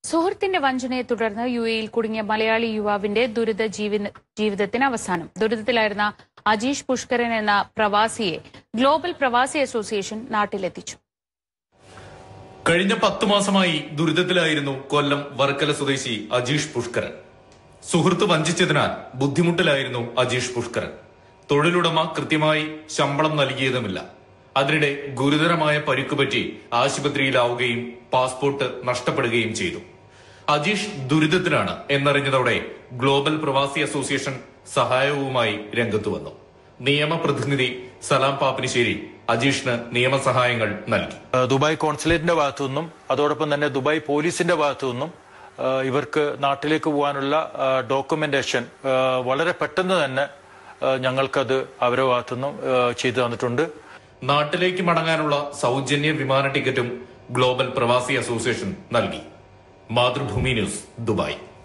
സുഹൃത്തിന്റെ വഞ്ചനയെ തുടർന്ന് യു എയിൽ കുടുങ്ങിയ മലയാളി യുവാവിന്റെ ദുരിത ജീവിത ജീവിതത്തിന് അവസാനം ദുരിതത്തിലായിരുന്ന അജീഷ് പുഷ്കരൻ എന്ന പ്രവാസിയെ ഗ്ലോബൽ പ്രവാസി അസോസിയേഷൻ നാട്ടിലെത്തിച്ചു കഴിഞ്ഞ പത്തു മാസമായി ദുരിതത്തിലായിരുന്നു കൊല്ലം വർക്കല സ്വദേശി അജീഷ് പുഷ്കരൻ സുഹൃത്ത് വഞ്ചിച്ചതിനാൽ ബുദ്ധിമുട്ടിലായിരുന്നു അജീഷ് പുഷ്കരൻ തൊഴിലുടമ കൃത്യമായി ശമ്പളം നൽകിയതുമില്ല അതിനിടെ ഗുരുതരമായ പരിക്കുപറ്റി ആശുപത്രിയിലാവുകയും പാസ്പോർട്ട് നഷ്ടപ്പെടുകയും ചെയ്തു അജീഷ് ദുരിതത്തിലാണ് എന്നറിഞ്ഞതോടെ ഗ്ലോബൽ പ്രവാസി അസോസിയേഷൻ സഹായവുമായി രംഗത്തു വന്നു നിയമപ്രതിനിധി സലാം പാപ്പിനിശ്ശേരി അജീഷിന് നിയമസഹായങ്ങൾ നൽകി ഏഹ് ദുബായ് കോൺസുലേറ്റിന്റെ ഭാഗത്തു നിന്നും അതോടൊപ്പം തന്നെ ദുബായ് പോലീസിന്റെ ഭാഗത്തു നിന്നും ഏഹ് ഇവർക്ക് നാട്ടിലേക്ക് പോകാനുള്ള ഏഹ് ഡോക്യുമെന്റേഷൻ ഏഹ് വളരെ പെട്ടെന്ന് തന്നെ ഏഹ് ഞങ്ങൾക്കത് അവരുടെ ഭാഗത്തു നിന്നും ഏഹ് ചെയ്തു തന്നിട്ടുണ്ട് നാട്ടിലേക്ക് മടങ്ങാനുള്ള സൗജന്യ വിമാന ടിക്കറ്റും ഗ്ലോബൽ പ്രവാസി അസോസിയേഷൻ നൽകി മാതൃഭൂമി ന്യൂസ് ദുബായ്